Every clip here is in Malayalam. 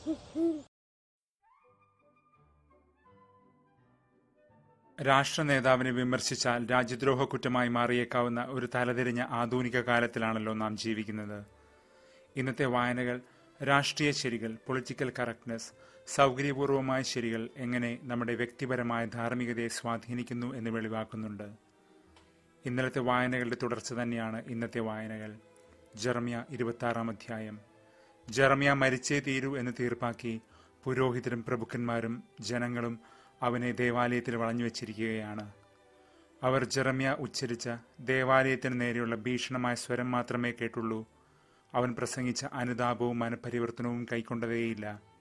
രാഷ്ട്ര നേതാവിനെ വിമർശിച്ചാൽ രാജ്യദ്രോഹ കുറ്റമായി മാറിയേക്കാവുന്ന ഒരു തലതിരിഞ്ഞ ആധുനിക കാലത്തിലാണല്ലോ നാം ജീവിക്കുന്നത് ഇന്നത്തെ വായനകൾ രാഷ്ട്രീയ ശരികൾ പൊളിറ്റിക്കൽ കറക്റ്റ്നെസ് സൗകര്യപൂർവമായ ശരികൾ എങ്ങനെ നമ്മുടെ വ്യക്തിപരമായ ധാർമ്മികതയെ സ്വാധീനിക്കുന്നു എന്ന് വെളിവാക്കുന്നുണ്ട് ഇന്നലത്തെ വായനകളുടെ തുടർച്ച തന്നെയാണ് ഇന്നത്തെ വായനകൾ ജെറമ്യ ഇരുപത്താറാം അധ്യായം ജെറമ്യ മരിച്ചേ തീരൂ എന്ന് തീർപ്പാക്കി പുരോഹിതരും പ്രഭുക്കന്മാരും ജനങ്ങളും അവനെ ദേവാലയത്തിൽ വളഞ്ഞു വെച്ചിരിക്കുകയാണ് അവർ ജെറമ്യ ഉച്ചരിച്ച ദേവാലയത്തിന് നേരെയുള്ള ഭീഷണമായ സ്വരം മാത്രമേ കേട്ടുള്ളൂ അവൻ പ്രസംഗിച്ച അനുതാപവും മനപരിവർത്തനവും കൈക്കൊണ്ടതേയില്ല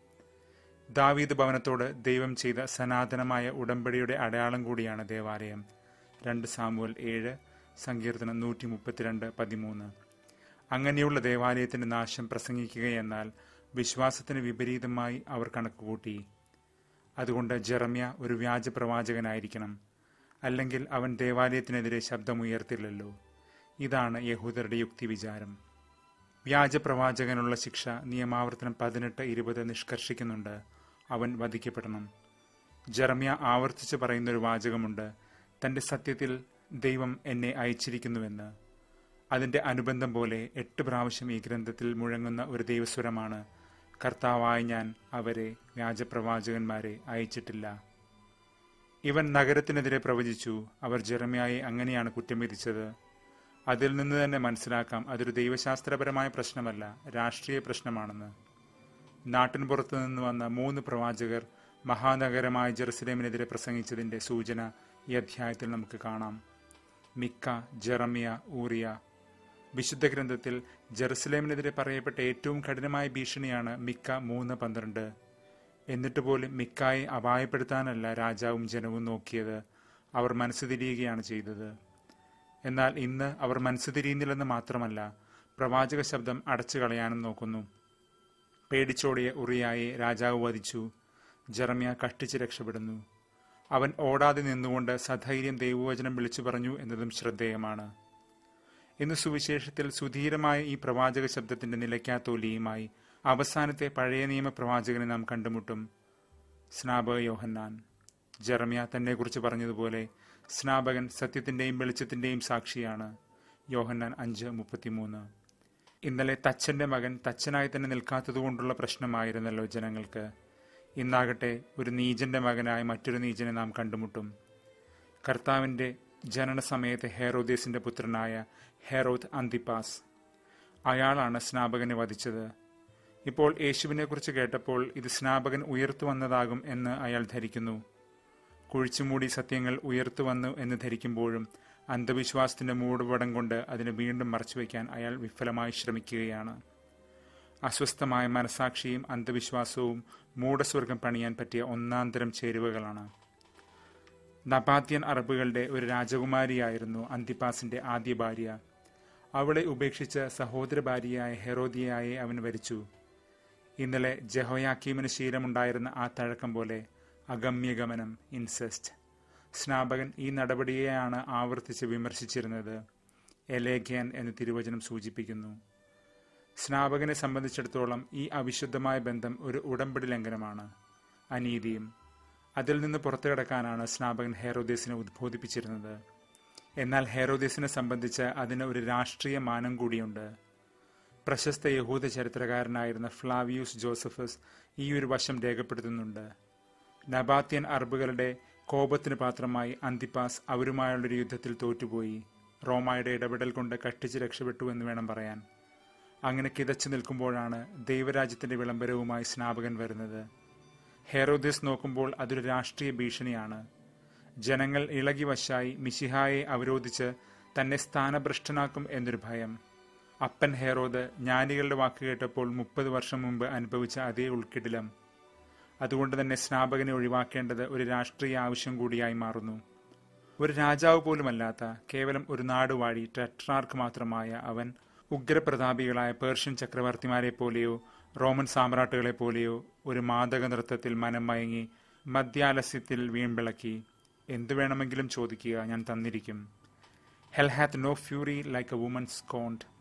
ദാവീദ് ഭവനത്തോട് ദൈവം ചെയ്ത സനാതനമായ ഉടമ്പടിയുടെ അടയാളം കൂടിയാണ് ദേവാലയം രണ്ട് സാമുവൽ ഏഴ് സങ്കീർത്തനം നൂറ്റി മുപ്പത്തിരണ്ട് പതിമൂന്ന് അങ്ങനെയുള്ള ദേവാലയത്തിന്റെ നാശം പ്രസംഗിക്കുകയെന്നാൽ വിശ്വാസത്തിന് വിപരീതമായി അവർ കണക്കുകൂട്ടി അതുകൊണ്ട് ജെറമ്യ ഒരു വ്യാജ പ്രവാചകനായിരിക്കണം അല്ലെങ്കിൽ അവൻ ദേവാലയത്തിനെതിരെ ശബ്ദമുയർത്തില്ലല്ലോ ഇതാണ് യഹൂദരുടെ യുക്തി വിചാരം വ്യാജ പ്രവാചകനുള്ള ശിക്ഷ നിയമാവർത്തനം പതിനെട്ട് ഇരുപത് നിഷ്കർഷിക്കുന്നുണ്ട് അവൻ വധിക്കപ്പെടണം ജെറമ്യ ആവർത്തിച്ച് പറയുന്നൊരു വാചകമുണ്ട് തന്റെ സത്യത്തിൽ ദൈവം എന്നെ അയച്ചിരിക്കുന്നുവെന്ന് അതിന്റെ അനുബന്ധം പോലെ എട്ട് പ്രാവശ്യം ഈ ഗ്രന്ഥത്തിൽ മുഴങ്ങുന്ന ഒരു ദൈവസ്വരമാണ് കർത്താവായി ഞാൻ അവരെ വ്യാജപ്രവാചകന്മാരെ അയച്ചിട്ടില്ല ഇവൻ നഗരത്തിനെതിരെ പ്രവചിച്ചു അവർ ജെറമ്യായെ അങ്ങനെയാണ് കുറ്റം വിധിച്ചത് അതിൽ നിന്ന് തന്നെ മനസ്സിലാക്കാം അതൊരു ദൈവശാസ്ത്രപരമായ പ്രശ്നമല്ല രാഷ്ട്രീയ പ്രശ്നമാണെന്ന് നാട്ടിൻപുറത്തു നിന്ന് വന്ന മൂന്ന് പ്രവാചകർ മഹാനഗരമായ ജെറുസലേമിനെതിരെ പ്രസംഗിച്ചതിന്റെ സൂചന ഈ അധ്യായത്തിൽ നമുക്ക് കാണാം മിക്ക ജെറമിയ ഊറിയ വിശുദ്ധ ഗ്രന്ഥത്തിൽ ജെറുസലേമിനെതിരെ പറയപ്പെട്ട ഏറ്റവും കഠിനമായ ഭീഷണിയാണ് മിക്ക മൂന്ന് പന്ത്രണ്ട് എന്നിട്ട് പോലും മിക്കായെ അപായപ്പെടുത്താനല്ല രാജാവും ജനവും നോക്കിയത് അവർ മനസ്സ് തിരിയുകയാണ് ചെയ്തത് എന്നാൽ ഇന്ന് അവർ മനസ്സ് തിരിയുന്നില്ലെന്ന് മാത്രമല്ല പ്രവാചക ശബ്ദം അടച്ചു കളയാനും നോക്കുന്നു പേടിച്ചോടിയ ഉറിയായെ രാജാവ് വധിച്ചു ജെറമ്യ കഷ്ടിച്ച് രക്ഷപ്പെടുന്നു അവൻ ഓടാതെ നിന്നുകൊണ്ട് സധൈര്യം ദൈവവചനം വിളിച്ചു പറഞ്ഞു എന്നതും ശ്രദ്ധേയമാണ് ഇന്ന് സുവിശേഷത്തിൽ സുധീരമായ ഈ പ്രവാചക ശബ്ദത്തിന്റെ നിലയ്ക്കാത്തൊലിയുമായി അവസാനത്തെ പഴയ നിയമ പ്രവാചകനെ നാം കണ്ടുമുട്ടും സ്നാപക യോഹന്നാൻ ജെറമ്യ തന്നെക്കുറിച്ച് പറഞ്ഞതുപോലെ സ്നാപകൻ സത്യത്തിന്റെയും വെളിച്ചത്തിന്റെയും സാക്ഷിയാണ് യോഹന്നാൻ അഞ്ച് മുപ്പത്തിമൂന്ന് ഇന്നലെ തച്ചന്റെ മകൻ തച്ചനായി തന്നെ നിൽക്കാത്തതുകൊണ്ടുള്ള പ്രശ്നമായിരുന്നല്ലോ ജനങ്ങൾക്ക് ഇന്നാകട്ടെ ഒരു നീചന്റെ മകനായ മറ്റൊരു നീചനെ നാം കണ്ടുമുട്ടും കർത്താവിന്റെ ജനന സമയത്തെ ഹെറോദേസിന്റെ പുത്രനായ ഹെറോദ് അന്തിപ്പാസ് അയാളാണ് സ്നാപകനെ വധിച്ചത് ഇപ്പോൾ യേശുവിനെക്കുറിച്ച് കേട്ടപ്പോൾ ഇത് സ്നാപകൻ ഉയർത്തു വന്നതാകും എന്ന് അയാൾ ധരിക്കുന്നു കുഴിച്ചുമൂടി സത്യങ്ങൾ ഉയർത്തു വന്നു എന്ന് ധരിക്കുമ്പോഴും അന്ധവിശ്വാസത്തിന്റെ മൂടുപടം കൊണ്ട് അതിനെ വീണ്ടും മറച്ചുവെക്കാൻ അയാൾ വിഫലമായി ശ്രമിക്കുകയാണ് അസ്വസ്ഥമായ മനസാക്ഷിയും അന്ധവിശ്വാസവും മൂടസ്വർഗം പണിയാൻ പറ്റിയ ഒന്നാന്തരം ചേരുവകളാണ് നബാത്യൻ അറബുകളുടെ ഒരു രാജകുമാരിയായിരുന്നു അന്തിപ്പാസിന്റെ ആദ്യ ഭാര്യ അവളെ ഉപേക്ഷിച്ച് സഹോദര ഭാര്യയായ ഹെറോദിയായെ അവൻ വരിച്ചു ഇന്നലെ ജഹോയാക്കീമിന് ശീലമുണ്ടായിരുന്ന ആ തഴക്കം പോലെ അഗമ്യഗമനം ഇൻസെസ്റ്റ് സ്നാപകൻ ഈ നടപടിയെയാണ് ആവർത്തിച്ച് വിമർശിച്ചിരുന്നത് എലേഖ്യൻ എന്ന് തിരുവചനം സൂചിപ്പിക്കുന്നു സ്നാപകനെ സംബന്ധിച്ചിടത്തോളം ഈ അവിശുദ്ധമായ ബന്ധം ഒരു ഉടമ്പടി ലംഘനമാണ് അനീതിയും അതിൽ നിന്ന് പുറത്തു കിടക്കാനാണ് സ്നാപകൻ ഹെറോദേസിനെ ഉദ്ബോധിപ്പിച്ചിരുന്നത് എന്നാൽ ഹെറോദേസിനെ സംബന്ധിച്ച് അതിന് ഒരു രാഷ്ട്രീയ മാനം കൂടിയുണ്ട് പ്രശസ്ത യഹൂദ ചരിത്രകാരനായിരുന്ന ഫ്ലാവിയൂസ് ജോസഫസ് ഈ ഒരു വശം രേഖപ്പെടുത്തുന്നുണ്ട് നബാത്യൻ അറബുകളുടെ കോപത്തിന് പാത്രമായി അന്തിപ്പാസ് അവരുമായുള്ളൊരു യുദ്ധത്തിൽ തോറ്റുപോയി റോമായുടെ ഇടപെടൽ കൊണ്ട് കട്ടിച്ച് രക്ഷപ്പെട്ടു എന്ന് വേണം പറയാൻ അങ്ങനെ കിതച്ചു നിൽക്കുമ്പോഴാണ് ദൈവരാജ്യത്തിന്റെ വിളംബരവുമായി സ്നാപകൻ വരുന്നത് ഹെറോദിസ് നോക്കുമ്പോൾ അതൊരു രാഷ്ട്രീയ ഭീഷണിയാണ് ജനങ്ങൾ ഇളകി വശായി മിശിഹായെ അവരോധിച്ച് തന്നെ സ്ഥാനഭ്രഷ്ടനാക്കും എന്നൊരു ഭയം അപ്പൻ ഹെറോദ് ജ്ഞാനികളുടെ വാക്ക് കേട്ടപ്പോൾ മുപ്പത് വർഷം മുമ്പ് അനുഭവിച്ച അതേ ഉൾക്കിടിലം അതുകൊണ്ട് തന്നെ സ്നാപകനെ ഒഴിവാക്കേണ്ടത് ഒരു രാഷ്ട്രീയ ആവശ്യം കൂടിയായി മാറുന്നു ഒരു രാജാവ് പോലുമല്ലാത്ത കേവലം ഒരു നാടുവാഴി ടെട്രാർക്ക് മാത്രമായ അവൻ ഉഗ്രപ്രതാപികളായ പേർഷ്യൻ ചക്രവർത്തിമാരെ പോലെയോ റോമൻ സാമ്രാട്ടുകളെ പോലെയോ ഒരു മാദക നൃത്തത്തിൽ മനം മയങ്ങി മദ്യാലസ്യത്തിൽ വീൺവിളക്കി എന്തു വേണമെങ്കിലും ചോദിക്കുക ഞാൻ തന്നിരിക്കും hell hath no fury like a woman's scorned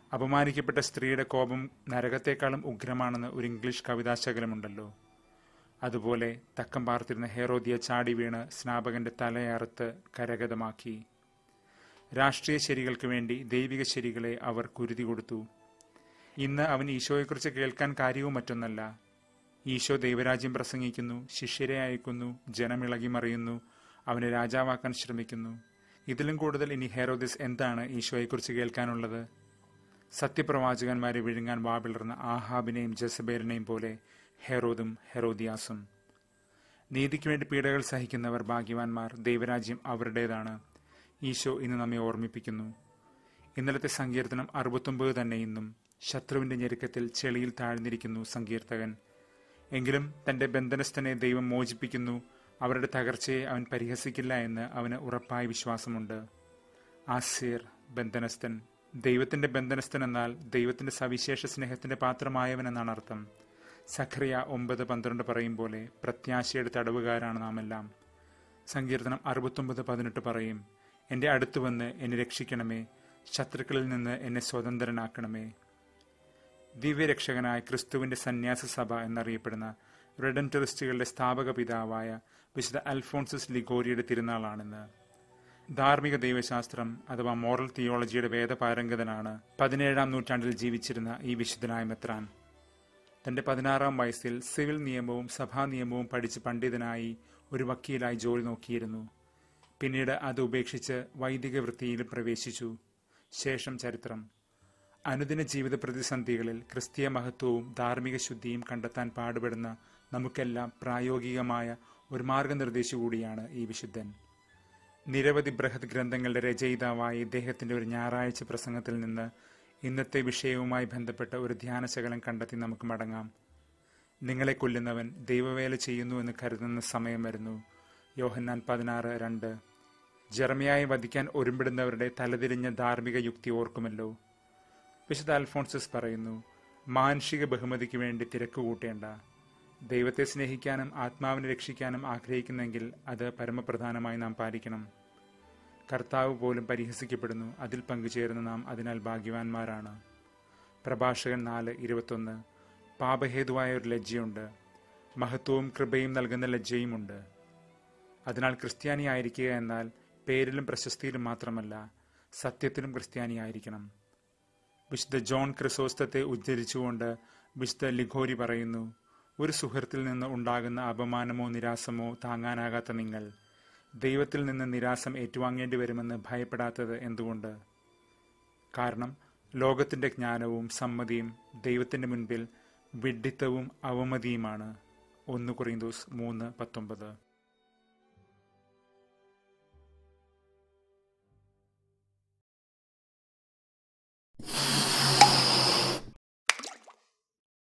അപമാനിക്കപ്പെട്ട സ്ത്രീയുടെ കോപം നരകത്തെക്കാളും ഉഗ്രമാണെന്ന് ഒരു ഇംഗ്ലീഷ് കവിതാശകലമുണ്ടല്ലോ അതുപോലെ തക്കം പാർത്തിരുന്ന ഹെറോദിയ ചാടി വീണ് സ്നാപകന്റെ തലയറുത്ത് കരഗതമാക്കി രാഷ്ട്രീയ ശരികൾക്ക് വേണ്ടി ദൈവിക ശരികളെ അവർ കുരുതി കൊടുത്തു ഇന്ന് അവൻ ഈശോയെക്കുറിച്ച് കേൾക്കാൻ കാര്യവും മറ്റൊന്നല്ല ഈശോ ദൈവരാജ്യം പ്രസംഗിക്കുന്നു ശിഷ്യരെ അയക്കുന്നു ജനമിളകി മറിയുന്നു അവനെ രാജാവാക്കാൻ ശ്രമിക്കുന്നു ഇതിലും കൂടുതൽ ഇനി ഹെറോദിസ് എന്താണ് ഈശോയെക്കുറിച്ച് കേൾക്കാനുള്ളത് സത്യപ്രവാചകന്മാരെ വിഴുങ്ങാൻ വാപിളർന്ന ആഹാബിനെയും ജസബേലിനെയും പോലെ ഹെറോദും ഹെറോദിയാസും നീതിക്ക് വേണ്ടി പീഡകൾ സഹിക്കുന്നവർ ഭാഗ്യവാന്മാർ ദൈവരാജ്യം അവരുടേതാണ് ഈശോ ഇന്ന് നമ്മെ ഓർമ്മിപ്പിക്കുന്നു ഇന്നലത്തെ സങ്കീർത്തനം അറുപത്തൊമ്പത് തന്നെ ഇന്നും ശത്രുവിന്റെ ഞെരുക്കത്തിൽ ചെളിയിൽ താഴ്ന്നിരിക്കുന്നു സങ്കീർത്തകൻ എങ്കിലും തന്റെ ബന്ധനസ്ഥനെ ദൈവം മോചിപ്പിക്കുന്നു അവരുടെ തകർച്ചയെ അവൻ പരിഹസിക്കില്ല എന്ന് അവന് ഉറപ്പായ വിശ്വാസമുണ്ട് ആസിർ ബന്ധനസ്ഥൻ ദൈവത്തിന്റെ ബന്ധനസ്ഥൻ എന്നാൽ ദൈവത്തിന്റെ സവിശേഷ സ്നേഹത്തിന്റെ പാത്രമായവൻ എന്നാണ് അർത്ഥം സഖറിയ ഒമ്പത് പന്ത്രണ്ട് പറയും പോലെ പ്രത്യാശയുടെ തടവുകാരാണ് നാം എല്ലാം സങ്കീർത്തനം അറുപത്തൊമ്പത് പതിനെട്ട് പറയും എന്റെ അടുത്ത് വന്ന് എന്നെ രക്ഷിക്കണമേ ശത്രുക്കളിൽ നിന്ന് എന്നെ സ്വതന്ത്രനാക്കണമേ ദിവ്യരക്ഷകനായ ക്രിസ്തുവിന്റെ സന്യാസ സഭ എന്നറിയപ്പെടുന്ന റെഡൻറ്ററിസ്റ്റുകളുടെ സ്ഥാപക പിതാവായ വിശുദ്ധ അൽഫോൺസസ് ലിഗോരിയുടെ തിരുനാളാണിന്ന് ധാർമ്മിക ദൈവശാസ്ത്രം അഥവാ മോറൽ തിയോളജിയുടെ വേദപാരംഗതനാണ് പതിനേഴാം നൂറ്റാണ്ടിൽ ജീവിച്ചിരുന്ന ഈ വിശുദ്ധനായ മെത്രാൻ തന്റെ പതിനാറാം വയസ്സിൽ സിവിൽ നിയമവും സഭാ നിയമവും പഠിച്ച് പണ്ഡിതനായി ഒരു വക്കീലായി ജോലി നോക്കിയിരുന്നു പിന്നീട് അത് ഉപേക്ഷിച്ച് വൈദിക വൃത്തിയിൽ പ്രവേശിച്ചു ശേഷം ചരിത്രം അനുദിന ജീവിത പ്രതിസന്ധികളിൽ ക്രിസ്തീയ മഹത്വവും ധാർമ്മിക ശുദ്ധിയും കണ്ടെത്താൻ പാടുപെടുന്ന നമുക്കെല്ലാം പ്രായോഗികമായ ഒരു മാർഗനിർദ്ദേശി കൂടിയാണ് ഈ വിശുദ്ധൻ നിരവധി ബൃഹത് ഗ്രന്ഥങ്ങളുടെ രചയിതാവായ ഇദ്ദേഹത്തിന്റെ ഒരു ഞായറാഴ്ച പ്രസംഗത്തിൽ നിന്ന് ഇന്നത്തെ വിഷയവുമായി ബന്ധപ്പെട്ട ഒരു ധ്യാനശകലം കണ്ടെത്തി നമുക്ക് മടങ്ങാം നിങ്ങളെ കൊല്ലുന്നവൻ ദൈവവേല ചെയ്യുന്നു എന്ന് കരുതുന്ന സമയം വരുന്നു യോഹന്നാൻ പതിനാറ് രണ്ട് ജർമ്മയായി വധിക്കാൻ ഒരുമ്പിടുന്നവരുടെ തലതിരിഞ്ഞ ധാർമ്മിക യുക്തി ഓർക്കുമല്ലോ വിശുദ്ധ അൽഫോൺസസ് പറയുന്നു മാനുഷിക ബഹുമതിക്ക് വേണ്ടി തിരക്ക് കൂട്ടേണ്ട ദൈവത്തെ സ്നേഹിക്കാനും ആത്മാവിനെ രക്ഷിക്കാനും ആഗ്രഹിക്കുന്നെങ്കിൽ അത് പരമപ്രധാനമായി നാം പാലിക്കണം കർത്താവ് പോലും പരിഹസിക്കപ്പെടുന്നു അതിൽ പങ്കുചേരുന്ന നാം അതിനാൽ ഭാഗ്യവാന്മാരാണ് പ്രഭാഷകൻ നാല് ഇരുപത്തൊന്ന് പാപഹേതുവായ ഒരു ലജ്ജയുണ്ട് മഹത്വവും കൃപയും നൽകുന്ന ലജ്ജയുമുണ്ട് അതിനാൽ ക്രിസ്ത്യാനിയായിരിക്കുക എന്നാൽ പേരിലും പ്രശസ്തിയിലും മാത്രമല്ല സത്യത്തിലും ക്രിസ്ത്യാനിയായിരിക്കണം വിശുദ്ധ ജോൺ ക്രിസോസ്തത്തെ ഉദ്ധരിച്ചുകൊണ്ട് വിശുദ്ധ ലിഖോരി പറയുന്നു ഒരു സുഹൃത്തിൽ നിന്ന് ഉണ്ടാകുന്ന അപമാനമോ നിരാസമോ താങ്ങാനാകാത്ത നിങ്ങൾ ദൈവത്തിൽ നിന്ന് നിരാസം ഏറ്റുവാങ്ങേണ്ടി വരുമെന്ന് ഭയപ്പെടാത്തത് എന്തുകൊണ്ട് കാരണം ലോകത്തിന്റെ ജ്ഞാനവും സമ്മതിയും ദൈവത്തിന്റെ മുൻപിൽ വിഡ്ഢിത്തവും അവമതിയുമാണ് ഒന്ന് കുറീന്തോസ് മൂന്ന് പത്തൊമ്പത്